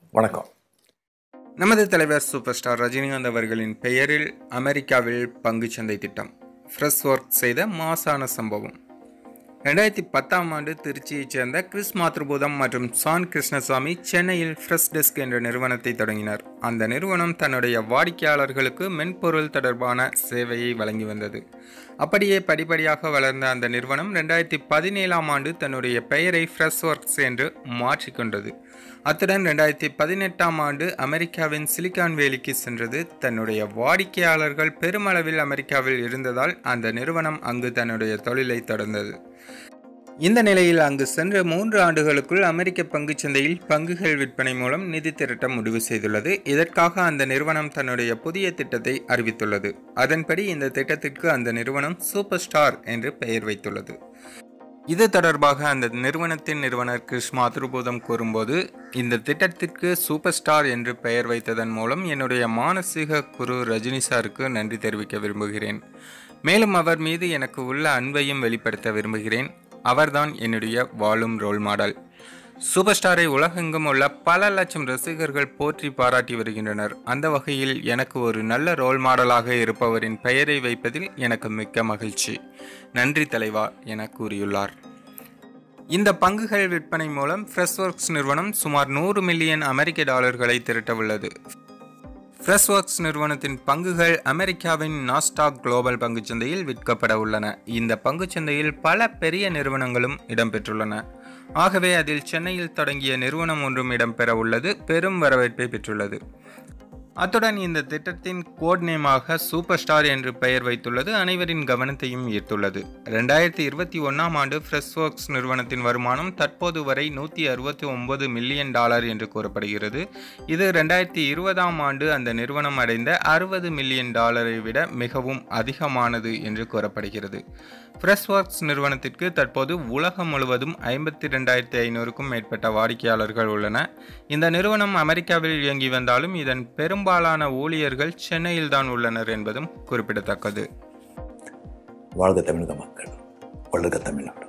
வணக்கம் நமது தலைவர் சூப்பர் ஸ்டார் ரஜினிகாந்த் அவர்களின் பெயரில் அமெரிக்காவில் பங்குச்சந்தை திட்டம் ஃப்ரெஷ் ஒர்க் செய்த மாசான சம்பவம் ரெண்டாயிரத்தி பத்தாம் ஆண்டு திருச்சியைச் சேர்ந்த கிறிஸ் மாத்ருபூதம் மற்றும் சான் கிருஷ்ணசாமி சென்னையில் ஃப்ரெஷ் டெஸ்க் என்ற நிறுவனத்தை தொடங்கினார் அந்த நிறுவனம் தன்னுடைய வாடிக்கையாளர்களுக்கு மென்பொருள் தொடர்பான சேவையை வழங்கி வந்தது அப்படியே படிப்படியாக வளர்ந்த அந்த நிறுவனம் ரெண்டாயிரத்தி பதினேழாம் ஆண்டு தன்னுடைய பெயரை ஃப்ரெஷ் ஒர்க்ஸ் என்று மாற்றிக்கொண்டது அத்துடன் ரெண்டாயிரத்தி பதினெட்டாம் ஆண்டு அமெரிக்காவின் சிலிகான் வேலிக்கு சென்றது தன்னுடைய வாடிக்கையாளர்கள் பெருமளவில் அமெரிக்காவில் இருந்ததால் அந்த நிறுவனம் அங்கு தன்னுடைய தொழிலை தொடர்ந்தது இந்த நிலையில் அங்கு சென்ற மூன்று ஆண்டுகளுக்குள் அமெரிக்க பங்குச் சந்தையில் பங்குகள் விற்பனை மூலம் நிதி திரட்ட முடிவு செய்துள்ளது இதற்காக அந்த நிறுவனம் தன்னுடைய புதிய திட்டத்தை அறிவித்துள்ளது அதன்படி இந்த திட்டத்திற்கு அந்த நிறுவனம் சூப்பர் ஸ்டார் என்று பெயர் வைத்துள்ளது இது தொடர்பாக அந்த நிறுவனத்தின் நிறுவனர் கிருஷ் மாத்ருபூதம் கூறும்போது இந்த திட்டத்திற்கு சூப்பர் ஸ்டார் என்று பெயர் வைத்ததன் மூலம் என்னுடைய மானசீக குரு ரஜினி சாருக்கு நன்றி தெரிவிக்க விரும்புகிறேன் மேலும் அவர் மீது எனக்கு உள்ள அன்பையும் வெளிப்படுத்த விரும்புகிறேன் அவர்தான் என்னுடைய வாழும் ரோல் மாடல் சூப்பர் ஸ்டாரை உலகெங்கும் உள்ள பல லட்சம் ரசிகர்கள் போற்றி பாராட்டி வருகின்றனர் அந்த வகையில் எனக்கு ஒரு நல்ல ரோல் மாடலாக இருப்பவரின் பெயரை வைப்பதில் எனக்கு மிக்க மகிழ்ச்சி நன்றி தலைவா என கூறியுள்ளார் இந்த பங்குகள் விற்பனை மூலம் ஃப்ரெஷ் ஒர்க்ஸ் நிறுவனம் சுமார் நூறு மில்லியன் அமெரிக்க டாலர்களை திரட்ட உள்ளது ஃப்ரெஷ் ஒர்க்ஸ் நிறுவனத்தின் பங்குகள் அமெரிக்காவின் நாஸ்டாக் குளோபல் பங்குச்சந்தையில் விற்கப்பட உள்ளன இந்த பங்குச்சந்தையில் பல பெரிய நிறுவனங்களும் இடம்பெற்றுள்ளன ஆகவே அதில் சென்னையில் தொடங்கிய நிறுவனம் ஒன்றும் இடம்பெற உள்ளது பெரும் வரவேற்பை பெற்றுள்ளது அத்துடன் இந்த திட்டத்தின் கோட் நேமாக சூப்பர் ஸ்டார் என்று பெயர் வைத்துள்ளது அனைவரின் கவனத்தையும் ஈர்த்துள்ளது ரெண்டாயிரத்தி இருபத்தி ஒன்றாம் ஆண்டு ஃப்ரெஷ் ஒர்க்ஸ் நிறுவனத்தின் வருமானம் தற்போது வரை நூற்றி அறுபத்தி ஒன்பது மில்லியன் டாலர் என்று கூறப்படுகிறது இது ரெண்டாயிரத்தி இருபதாம் ஆண்டு அந்த நிறுவனம் அடைந்த அறுபது மில்லியன் டாலரை விட மிகவும் அதிகமானது என்று கூறப்படுகிறது ஃப்ரெஷ் ஒர்க்ஸ் நிறுவனத்திற்கு தற்போது உலகம் முழுவதும் ஐம்பத்தி ரெண்டாயிரத்தி ஐநூறுக்கும் மேற்பட்ட வாடிக்கையாளர்கள் உள்ளன இந்த நிறுவனம் அமெரிக்காவில் இயங்கி வந்தாலும் இதன் பெரும்பாலான ஊழியர்கள் சென்னையில் தான் உள்ளனர் என்பதும் குறிப்பிடத்தக்கது வாழ்க தமிழக மக்கள் வளர்க தமிழ்நாடு